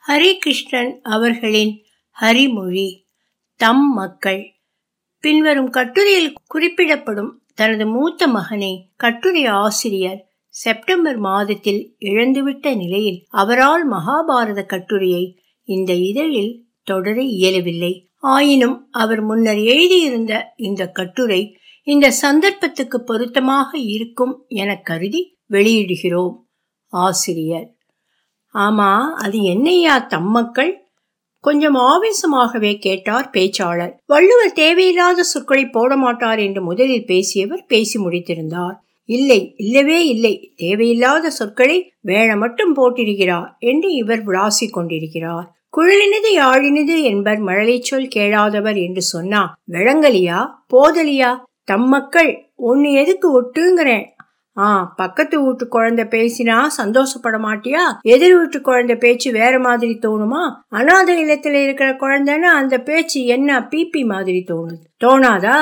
ஹரிகிருஷ்ணன் அவர்களின் ஹரிமொழி தம் மக்கள் பின்வரும் கட்டுரையில் குறிப்பிடப்படும் தனது மூத்த மகனை கட்டுரை ஆசிரியர் செப்டம்பர் மாதத்தில் இழந்துவிட்ட நிலையில் அவரால் மகாபாரத கட்டுரையை இந்த இதழில் தொடர இயலவில்லை ஆயினும் அவர் முன்னர் எழுதியிருந்த இந்த கட்டுரை இந்த சந்தர்ப்பத்துக்கு பொருத்தமாக இருக்கும் என கருதி வெளியிடுகிறோம் ஆசிரியர் ஆமா அது என்னையா தம்மக்கள் கொஞ்சம் ஆவேசமாகவே கேட்டார் பேச்சாளர் வள்ளுவர் தேவையில்லாத சொற்களை போட மாட்டார் என்று முதலில் பேசியவர் பேசி முடித்திருந்தார் இல்லை இல்லவே இல்லை தேவையில்லாத சொற்களை வேழ மட்டும் போட்டிருக்கிறார் என்று இவர் விளாசி கொண்டிருக்கிறார் குழலினது யாழினது என்பர் மழலை சொல் கேளாதவர் என்று சொன்னா விளங்கலியா போதலியா தம் மக்கள் ஒன்னு எதுக்கு ஒட்டுங்கிறேன் ஆ பக்கத்து வீட்டு குழந்தை பேசினா சந்தோஷப்பட மாட்டியா எதிர் வீட்டு குழந்தை பேச்சு வேற மாதிரி தோணுமா அனாதை இல்லத்துல இருக்கிற குழந்தைன்னு அந்த பேச்சு என்ன பிபி மாதிரி தோணுது தோணாதா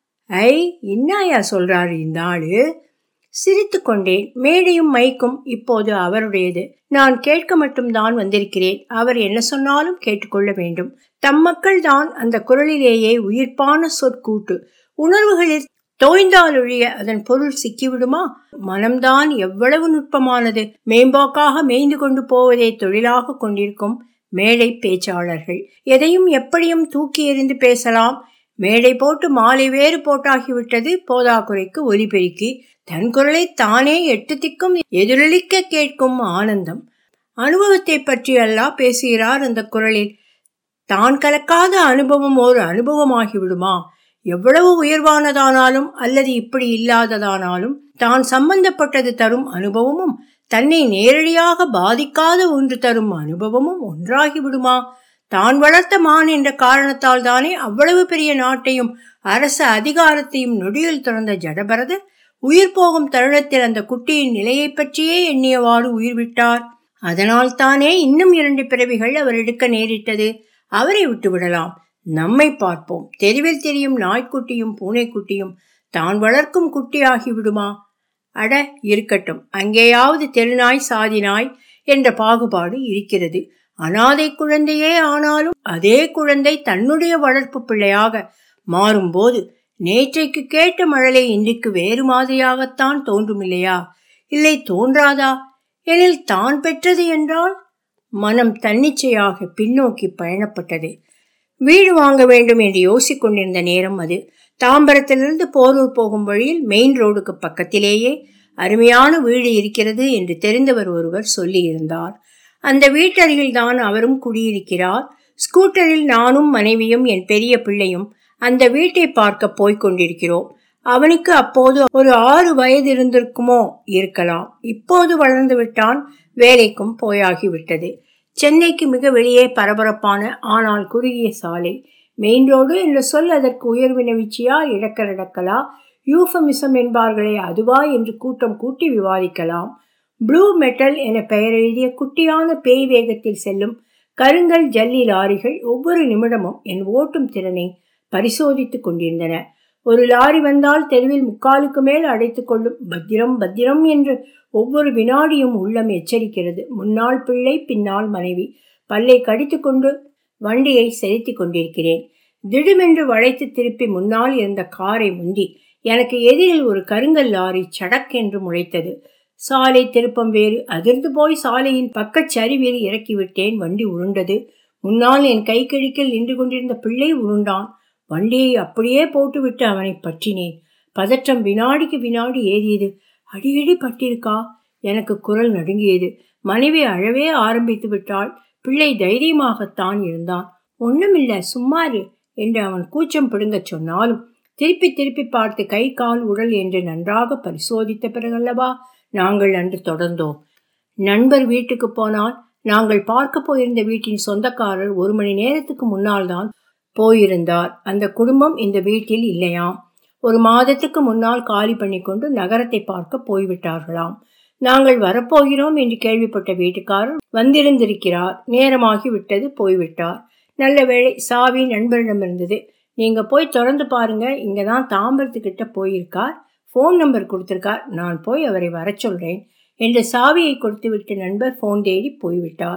ஐ இன்னாயா சொல்றாரு இந்த ஆளு சிரித்து கொண்டேன் மேடையும் மைக்கும் இப்போது அவருடையது நான் கேட்க மட்டும்தான் வந்திருக்கிறேன் அவர் என்ன சொன்னாலும் கேட்டுக்கொள்ள வேண்டும் தம் மக்கள் தான் அந்த குரலிலேயே உயிர்ப்பான சொற்கூட்டு உணர்வுகளில் தோய்ந்தாலொழிய அதன் பொருள் சிக்கிவிடுமா மனம்தான் எவ்வளவு நுட்பமானது மேம்போக்காக மேய்ந்து கொண்டு போவதை தொழிலாக கொண்டிருக்கும் மேடை பேச்சாளர்கள் எதையும் எப்படியும் தூக்கி எறிந்து பேசலாம் மேடை போட்டு மாலை வேறு போட்டாகிவிட்டது போதாக்குறைக்கு ஒலிபெருக்கி தன் குரலை தானே எட்டு திக்கும் எதிரொலிக்க கேட்கும் ஆனந்தம் அனுபவத்தை பற்றி அல்லா பேசுகிறார் அந்த குரலில் தான் கலக்காத அனுபவம் ஒரு அனுபவமாகி விடுமா எவ்வளவு உயர்வானதானாலும் அல்லது இப்படி இல்லாததானாலும் தான் சம்பந்தப்பட்டது தரும் அனுபவமும் தன்னை நேரடியாக பாதிக்காத ஒன்று தரும் அனுபவமும் ஒன்றாகி விடுமா தான் வளர்த்த மான் என்ற காரணத்தால் தானே அவ்வளவு பெரிய நாட்டையும் அரச அதிகாரத்தையும் நொடியில் துறந்த ஜடபரதர் உயிர் போகும் தருணத்தில் அந்த குட்டியின் நிலையை பற்றியே எண்ணியவாறு உயிர் விட்டார் அதனால் தானே இன்னும் இரண்டு பிறவிகள் அவர் எடுக்க நேரிட்டது அவரை விட்டு விடலாம் நம்மை பார்ப்போம் தெருவில் தெரியும் நாய்க்குட்டியும் பூனைக்குட்டியும் தான் வளர்க்கும் குட்டியாகி விடுமா அட இருக்கட்டும் அங்கேயாவது தெருநாய் சாதி நாய் என்ற பாகுபாடு இருக்கிறது அனாதை குழந்தையே ஆனாலும் அதே குழந்தை தன்னுடைய வளர்ப்பு பிள்ளையாக மாறும்போது நேற்றைக்கு கேட்ட மழலை இன்றைக்கு வேறு மாதிரியாகத்தான் தோன்றும் இல்லையா இல்லை தோன்றாதா எனில் தான் பெற்றது என்றால் மனம் தன்னிச்சையாக பின்னோக்கி பயணப்பட்டது வீடு வாங்க வேண்டும் என்று யோசிக்கொண்டிருந்த நேரம் அது தாம்பரத்திலிருந்து போரூர் போகும் வழியில் மெயின் ரோடுக்கு பக்கத்திலேயே அருமையான வீடு இருக்கிறது என்று தெரிந்தவர் ஒருவர் சொல்லியிருந்தார் அந்த வீட்டருகில் தான் அவரும் குடியிருக்கிறார் ஸ்கூட்டரில் நானும் மனைவியும் என் பெரிய பிள்ளையும் அந்த வீட்டை பார்க்க போய்க் கொண்டிருக்கிறோம் அவனுக்கு அப்போது ஒரு ஆறு வயது இருந்திருக்குமோ இருக்கலாம் இப்போது வளர்ந்து விட்டான் வேலைக்கும் போயாகிவிட்டது சென்னைக்கு மிக வெளியே பரபரப்பான ஆனால் குறுகிய சாலை மெயின் ரோடு என்ற சொல் அதற்கு உயர்வினவிச்சியா இடக்கரடக்கலா யூஃபமிசம் என்பார்களே அதுவா என்று கூட்டம் கூட்டி விவாதிக்கலாம் ப்ளூ மெட்டல் என பெயர் எழுதிய குட்டியான பேய் வேகத்தில் செல்லும் கருங்கல் ஜல்லி லாரிகள் ஒவ்வொரு நிமிடமும் என் ஓட்டும் திறனை பரிசோதித்துக் கொண்டிருந்தன ஒரு லாரி வந்தால் தெருவில் முக்காலுக்கு மேல் அடைத்து கொள்ளும் பத்திரம் பத்திரம் என்று ஒவ்வொரு வினாடியும் உள்ளம் எச்சரிக்கிறது முன்னாள் பிள்ளை பின்னால் மனைவி பல்லை கடித்து கொண்டு வண்டியை செலுத்தி கொண்டிருக்கிறேன் திடுமென்று வளைத்து திருப்பி முன்னால் இருந்த காரை முந்தி எனக்கு எதிரில் ஒரு கருங்கல் லாரி சடக் என்று முளைத்தது சாலை திருப்பம் வேறு அதிர்ந்து போய் சாலையின் பக்கச் சரிவில் இறக்கிவிட்டேன் வண்டி உருண்டது முன்னால் என் கை கழிக்கில் நின்று கொண்டிருந்த பிள்ளை உருண்டான் வண்டியை அப்படியே போட்டுவிட்டு அவனை பற்றினேன் பதற்றம் வினாடிக்கு வினாடி ஏறியது அடியடி பட்டிருக்கா எனக்கு குரல் நடுங்கியது மனைவி அழவே ஆரம்பித்து விட்டாள் பிள்ளை தைரியமாகத்தான் இருந்தான் ஒண்ணுமில்ல சும்மாரு என்று அவன் கூச்சம் பிடுங்கச் சொன்னாலும் திருப்பி திருப்பி பார்த்து கை கால் உடல் என்று நன்றாக பரிசோதித்த பிறகல்லவா நாங்கள் அன்று தொடர்ந்தோம் நண்பர் வீட்டுக்கு போனால் நாங்கள் பார்க்க போயிருந்த வீட்டின் சொந்தக்காரர் ஒரு மணி நேரத்துக்கு முன்னால் தான் போயிருந்தார் அந்த குடும்பம் இந்த வீட்டில் இல்லையாம் ஒரு மாதத்துக்கு முன்னால் காலி பண்ணி கொண்டு நகரத்தை பார்க்க போய்விட்டார்களாம் நாங்கள் வரப்போகிறோம் என்று கேள்விப்பட்ட வீட்டுக்காரர் வந்திருந்திருக்கிறார் நேரமாகி விட்டது போய்விட்டார் நல்ல வேளை சாவி நண்பரிடம் இருந்தது நீங்க போய் திறந்து பாருங்க இங்க தான் தாம்பரத்துக்கிட்ட போயிருக்கார் ஃபோன் நம்பர் கொடுத்திருக்கார் நான் போய் அவரை வர சொல்றேன் என்று சாவியை கொடுத்துவிட்டு நண்பர் ஃபோன் தேடி போய்விட்டார்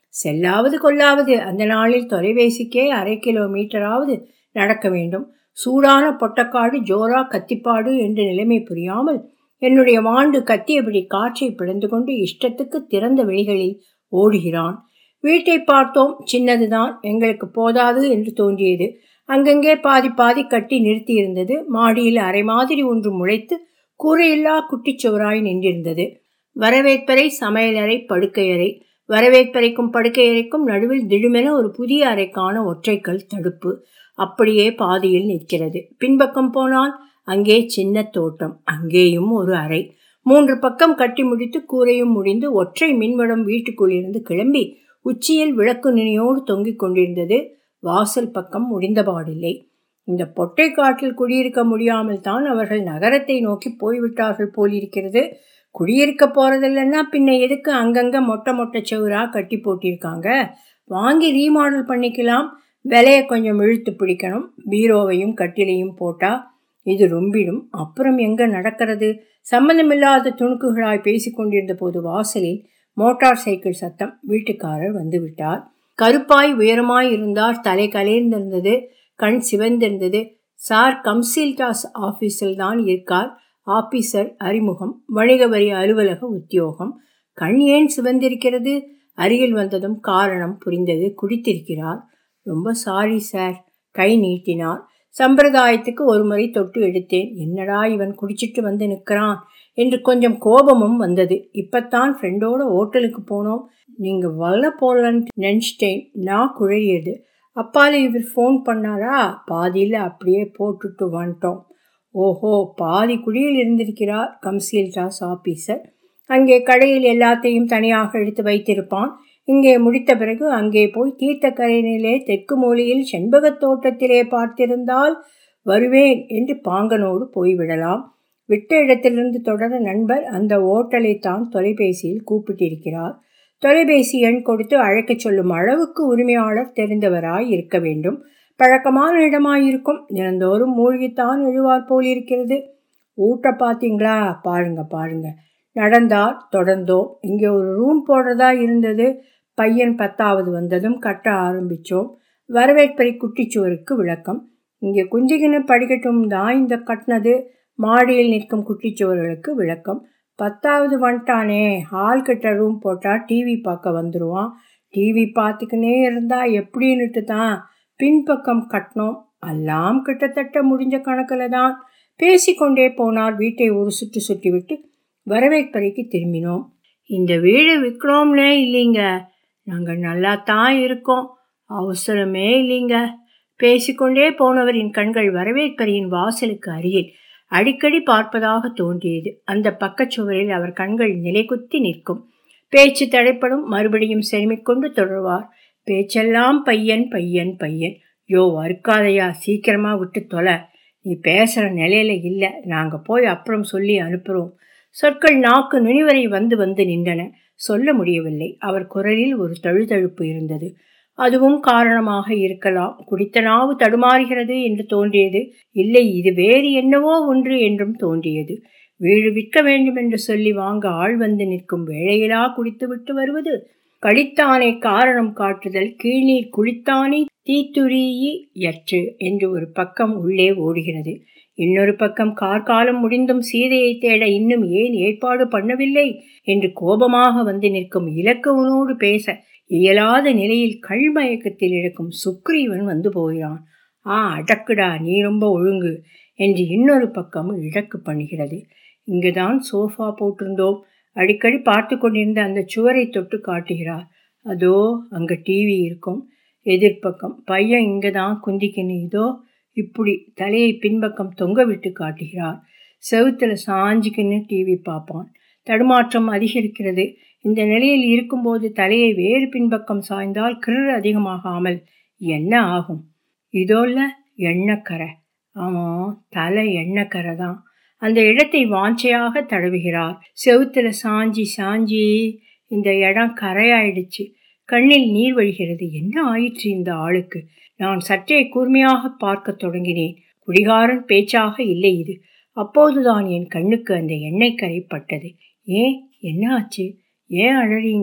செல்லாவது கொல்லாவது அந்த நாளில் தொலைபேசிக்கே அரை கிலோமீட்டராவது நடக்க வேண்டும் சூடான பொட்டக்காடு ஜோரா கத்திப்பாடு என்று நிலைமை புரியாமல் என்னுடைய வாண்டு கத்தியபடி காற்றை பிளந்து கொண்டு இஷ்டத்துக்கு திறந்த வெளிகளில் ஓடுகிறான் வீட்டை பார்த்தோம் சின்னதுதான் எங்களுக்கு போதாது என்று தோன்றியது அங்கங்கே பாதி பாதி கட்டி நிறுத்தியிருந்தது மாடியில் அரை மாதிரி ஒன்று முளைத்து கூரையில்லா குட்டிச்சுவராய் நின்றிருந்தது வரவேற்பறை சமையலறை படுக்கையறை வரவேற்பறைக்கும் படுக்கையறைக்கும் நடுவில் திடுமென ஒரு புதிய அறைக்கான ஒற்றைக்கல் தடுப்பு அப்படியே பாதியில் நிற்கிறது பின்பக்கம் போனால் அங்கே சின்ன தோட்டம் அங்கேயும் ஒரு அறை மூன்று பக்கம் கட்டி முடித்து கூரையும் முடிந்து ஒற்றை மின்வடம் வீட்டுக்குள் இருந்து கிளம்பி உச்சியில் விளக்கு நுனியோடு தொங்கிக் கொண்டிருந்தது வாசல் பக்கம் முடிந்தபாடில்லை இந்த பொட்டை காட்டில் குடியிருக்க முடியாமல் தான் அவர்கள் நகரத்தை நோக்கி போய்விட்டார்கள் போலிருக்கிறது குடியிருக்க போறதில்லைன்னா பின்ன எதுக்கு அங்கங்க மொட்டை மொட்டை செவுரா கட்டி போட்டிருக்காங்க வாங்கி ரீமாடல் பண்ணிக்கலாம் விலையை கொஞ்சம் இழுத்து பிடிக்கணும் பீரோவையும் கட்டிலையும் போட்டா இது ரொம்பிடும் அப்புறம் எங்க நடக்கிறது சம்பந்தமில்லாத துணுக்குகளாய் பேசிக் கொண்டிருந்த போது வாசலில் மோட்டார் சைக்கிள் சத்தம் வீட்டுக்காரர் வந்து விட்டார் கருப்பாய் உயரமாய் இருந்தார் தலை கலைந்திருந்தது கண் சிவந்திருந்தது சார் கம்சீல்டாஸ் ஆபீஸில் தான் இருக்கார் ஆபீசர் அறிமுகம் வணிக வரி அலுவலக உத்தியோகம் கண் ஏன் சிவந்திருக்கிறது அருகில் வந்ததும் காரணம் புரிந்தது குடித்திருக்கிறார் ரொம்ப சாரி சார் கை நீட்டினார் சம்பிரதாயத்துக்கு ஒரு முறை தொட்டு எடுத்தேன் என்னடா இவன் குடிச்சிட்டு வந்து நிற்கிறான் என்று கொஞ்சம் கோபமும் வந்தது இப்பத்தான் ஃப்ரெண்டோட ஹோட்டலுக்கு போனோம் நீங்க வல்ல போலன்னு நினச்சிட்டேன் நான் குழையியது அப்பால இவர் ஃபோன் பண்ணாரா பாதியில் அப்படியே போட்டுட்டு வந்துட்டோம் ஓஹோ பாதி குடியில் இருந்திருக்கிறார் கம்சீல்டாஸ் ஆபீசர் அங்கே கடையில் எல்லாத்தையும் தனியாக எடுத்து வைத்திருப்பான் இங்கே முடித்த பிறகு அங்கே போய் தீர்த்தக்கரையிலே தெற்கு மூலையில் செண்பகத் தோட்டத்திலே பார்த்திருந்தால் வருவேன் என்று பாங்கனோடு போய்விடலாம் விட்ட இடத்திலிருந்து தொடர நண்பர் அந்த ஓட்டலை தான் தொலைபேசியில் கூப்பிட்டிருக்கிறார் தொலைபேசி எண் கொடுத்து அழைக்கச் சொல்லும் அளவுக்கு உரிமையாளர் தெரிந்தவராய் இருக்க வேண்டும் பழக்கமான இடமாயிருக்கும் தினந்தோறும் மூழ்கித்தான் எழுவார் போல் இருக்கிறது ஊட்ட பார்த்தீங்களா பாருங்க பாருங்க நடந்தார் தொடர்ந்தோம் இங்கே ஒரு ரூம் போடுறதா இருந்தது பையன் பத்தாவது வந்ததும் கட்ட ஆரம்பித்தோம் வரவேற்பறை குட்டிச்சுவருக்கு விளக்கம் இங்கே குஞ்சிகின படிக்கட்டும் தான் இந்த கட்டினது மாடியில் நிற்கும் குட்டிச்சுவர்களுக்கு விளக்கம் பத்தாவது வந்துட்டானே ஹால் கிட்ட ரூம் போட்டால் டிவி பார்க்க வந்துடுவான் டிவி பார்த்துக்கினே இருந்தால் எப்படின்னுட்டு தான் பின்பக்கம் கட்டினோம் எல்லாம் கிட்டத்தட்ட முடிஞ்ச கணக்கில் தான் பேசிக்கொண்டே போனார் வீட்டை ஒரு சுற்று சுற்றி விட்டு வரவேற்பறைக்கு திரும்பினோம் இந்த வீடு விற்கிறோம்னே இல்லைங்க நாங்கள் நல்லா தான் இருக்கோம் அவசரமே இல்லைங்க பேசிக்கொண்டே போனவரின் கண்கள் வரவேற்பறையின் வாசலுக்கு அருகில் அடிக்கடி பார்ப்பதாக தோன்றியது அந்த பக்கச்சுவரில் அவர் கண்கள் நிலைக்குத்தி நிற்கும் பேச்சு தடைப்படும் மறுபடியும் செருமிக்கொண்டு தொடர்வார் பேச்செல்லாம் பையன் பையன் பையன் யோ வறுக்காதையா சீக்கிரமா விட்டு தொலை நீ பேசுகிற நிலையில இல்லை நாங்கள் போய் அப்புறம் சொல்லி அனுப்புகிறோம் சொற்கள் நாக்கு நுனிவரை வந்து வந்து நின்றன சொல்ல முடியவில்லை அவர் குரலில் ஒரு தழுதழுப்பு இருந்தது அதுவும் காரணமாக இருக்கலாம் குடித்த நாவு தடுமாறுகிறது என்று தோன்றியது இல்லை இது வேறு என்னவோ ஒன்று என்றும் தோன்றியது வீடு விற்க வேண்டும் என்று சொல்லி வாங்க ஆள் வந்து நிற்கும் வேளையிலா குடித்துவிட்டு வருவது கழித்தானை காரணம் காட்டுதல் கீழ்நீர் குளித்தானே தீத்துரியி யற்று என்று ஒரு பக்கம் உள்ளே ஓடுகிறது இன்னொரு பக்கம் கார்காலம் முடிந்தும் சீதையை தேட இன்னும் ஏன் ஏற்பாடு பண்ணவில்லை என்று கோபமாக வந்து நிற்கும் இலக்குவனோடு பேச இயலாத நிலையில் கள்மயக்கத்தில் இழக்கும் சுக்ரீவன் வந்து போகிறான் ஆ அடக்குடா நீ ரொம்ப ஒழுங்கு என்று இன்னொரு பக்கம் இழக்கு பண்ணுகிறது இங்குதான் சோஃபா போட்டிருந்தோம் அடிக்கடி பார்த்து கொண்டிருந்த அந்த சுவரை தொட்டு காட்டுகிறார் அதோ அங்கே டிவி இருக்கும் எதிர்ப்பக்கம் பையன் இங்கே தான் குந்திக்கின்னு இதோ இப்படி தலையை பின்பக்கம் தொங்க விட்டு காட்டுகிறார் செவுத்தில் சாஞ்சிக்கின்னு டிவி பார்ப்பான் தடுமாற்றம் அதிகரிக்கிறது இந்த நிலையில் இருக்கும்போது தலையை வேறு பின்பக்கம் சாய்ந்தால் கிருர் அதிகமாகாமல் என்ன ஆகும் இதோல்ல எண்ணக்கரை ஆமாம் தலை எண்ணக்கரை தான் அந்த இடத்தை வாஞ்சையாக தடவுகிறார் செவுத்துல சாஞ்சி சாஞ்சி இந்த இடம் கரையாயிடுச்சு கண்ணில் நீர் வழிகிறது என்ன ஆயிற்று இந்த ஆளுக்கு நான் சற்றே கூர்மையாக பார்க்க தொடங்கினேன் குடிகாரன் பேச்சாக இல்லை இது அப்போதுதான் என் கண்ணுக்கு அந்த எண்ணெய் கரை பட்டது ஏன் என்ன ஆச்சு ஏன் அழறீங்க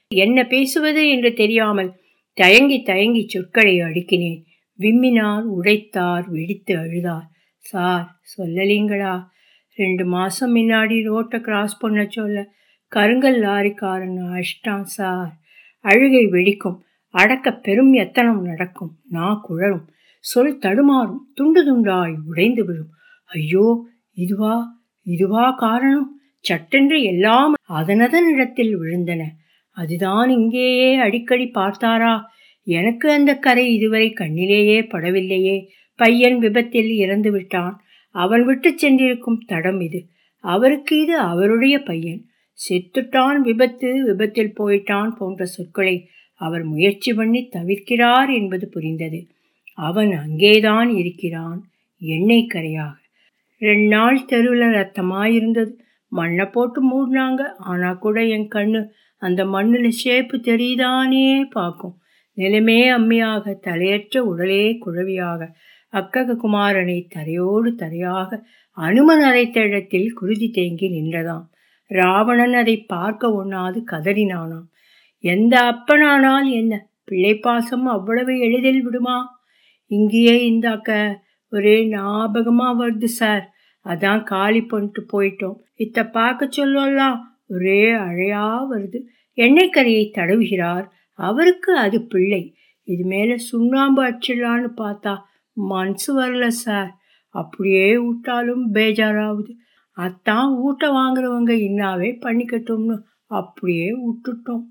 என்ன பேசுவது என்று தெரியாமல் தயங்கி தயங்கி சொற்களை அடுக்கினேன் விம்மினார் உடைத்தார் வெடித்து அழுதார் சார் சொல்லலீங்களா ரெண்டு மாசம் முன்னாடி ரோட்டை கிராஸ் பண்ண சொல்ல கருங்கல் லாரிக்காரன் அஷ்டான் சார் அழுகை வெடிக்கும் அடக்க பெரும் எத்தனம் நடக்கும் நான் குழரும் சொல் தடுமாறும் துண்டு துண்டாய் உடைந்து விழும் ஐயோ இதுவா இதுவா காரணம் சட்டென்று எல்லாம் அதனதன் இடத்தில் விழுந்தன அதுதான் இங்கேயே அடிக்கடி பார்த்தாரா எனக்கு அந்த கரை இதுவரை கண்ணிலேயே படவில்லையே பையன் விபத்தில் இறந்து விட்டான் அவன் விட்டு சென்றிருக்கும் தடம் இது அவருக்கு இது அவருடைய பையன் செத்துட்டான் விபத்து விபத்தில் போயிட்டான் போன்ற சொற்களை அவர் முயற்சி பண்ணி தவிர்க்கிறார் என்பது புரிந்தது அவன் அங்கேதான் இருக்கிறான் எண்ணெய் கரையாக ரெண்டு நாள் தெருவில் ரத்தமாயிருந்தது மண்ணை போட்டு மூடினாங்க ஆனால் கூட என் கண்ணு அந்த மண்ணில் ஷேப்பு தெரியுதானே பார்க்கும் நிலமே அம்மியாக தலையற்ற உடலே குழவியாக அக்கக குமாரனை தரையோடு தரையாக அனுமன் அரைத்த இடத்தில் குருதி தேங்கி நின்றதாம் ராவணன் அதை பார்க்க ஒண்ணாது கதறினானாம் எந்த அப்பனானால் என்ன பிள்ளை பாசம் அவ்வளவு எளிதில் விடுமா இங்கேயே இந்த அக்க ஒரே ஞாபகமா வருது சார் அதான் காலி பண்ணிட்டு போயிட்டோம் இத்த பார்க்க சொல்லலாம் ஒரே அழையா வருது எண்ணெய்க்கரையை தடவுகிறார் அவருக்கு அது பிள்ளை இது மேலே சுண்ணாம்பு அடிச்சிடலான்னு பார்த்தா மனசு வரல சார் அப்படியே விட்டாலும் பேஜாராகுது அத்தான் ஊட்ட வாங்குறவங்க இன்னாவே பண்ணிக்கட்டும்னு அப்படியே விட்டுட்டோம்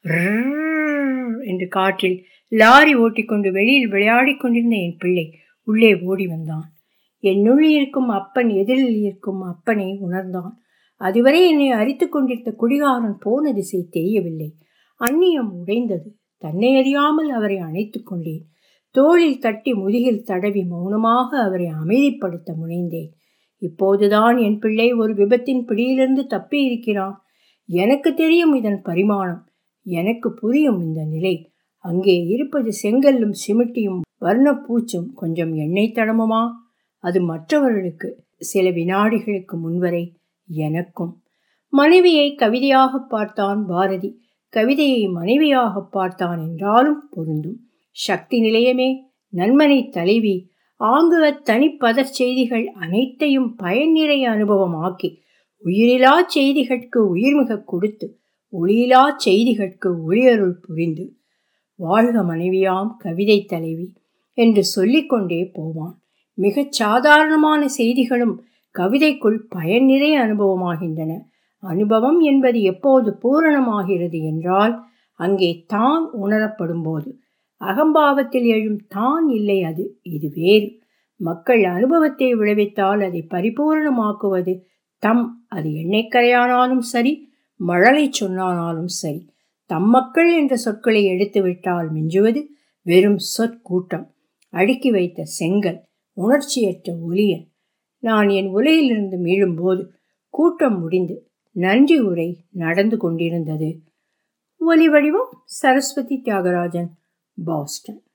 என்று காற்றில் லாரி ஓட்டிக்கொண்டு வெளியில் விளையாடி கொண்டிருந்த என் பிள்ளை உள்ளே ஓடி வந்தான் என்னுள் இருக்கும் அப்பன் எதிரில் இருக்கும் அப்பனை உணர்ந்தான் அதுவரை என்னை அரித்து கொண்டிருந்த குடிகாரன் போன திசை தெரியவில்லை அந்நியம் உடைந்தது தன்னை அறியாமல் அவரை அணைத்துக் கொண்டேன் தோளில் தட்டி முதுகில் தடவி மௌனமாக அவரை அமைதிப்படுத்த முனைந்தேன் இப்போதுதான் என் பிள்ளை ஒரு விபத்தின் பிடியிலிருந்து தப்பி இருக்கிறான் எனக்கு தெரியும் இதன் பரிமாணம் எனக்கு புரியும் இந்த நிலை அங்கே இருப்பது செங்கல்லும் சிமிட்டியும் வர்ணப்பூச்சும் கொஞ்சம் எண்ணெய் தடமுமா அது மற்றவர்களுக்கு சில வினாடிகளுக்கு முன்வரை எனக்கும் மனைவியை கவிதையாக பார்த்தான் பாரதி கவிதையை மனைவியாக பார்த்தான் என்றாலும் பொருந்தும் சக்தி நிலையமே நன்மனை தலைவி ஆங்குவ தனிப்பதற் செய்திகள் அனைத்தையும் பயன்நிறைய அனுபவமாக்கி உயிரிலா செய்திகட்கு உயிர்மிக கொடுத்து ஒளியிலா செய்திகட்கு ஒளியருள் புரிந்து வாழ்க மனைவியாம் கவிதை தலைவி என்று சொல்லிக்கொண்டே போவான் மிகச் சாதாரணமான செய்திகளும் கவிதைக்குள் பயன் நிறைய அனுபவமாகின்றன அனுபவம் என்பது எப்போது பூரணமாகிறது என்றால் அங்கே தான் உணரப்படும் போது அகம்பாவத்தில் எழும் தான் இல்லை அது இது வேறு மக்கள் அனுபவத்தை விளைவித்தால் அதை பரிபூரணமாக்குவது தம் அது எண்ணெய்க்கரையானாலும் சரி மழலை சொன்னானாலும் சரி தம் மக்கள் என்ற சொற்களை எடுத்துவிட்டால் மிஞ்சுவது வெறும் சொற்கூட்டம் அடுக்கி வைத்த செங்கல் உணர்ச்சியற்ற ஒலியன் நான் என் உலையிலிருந்து மீளும்போது கூட்டம் முடிந்து நன்றி உரை நடந்து கொண்டிருந்தது ஒலி வடிவம் சரஸ்வதி தியாகராஜன் பாஸ்டன்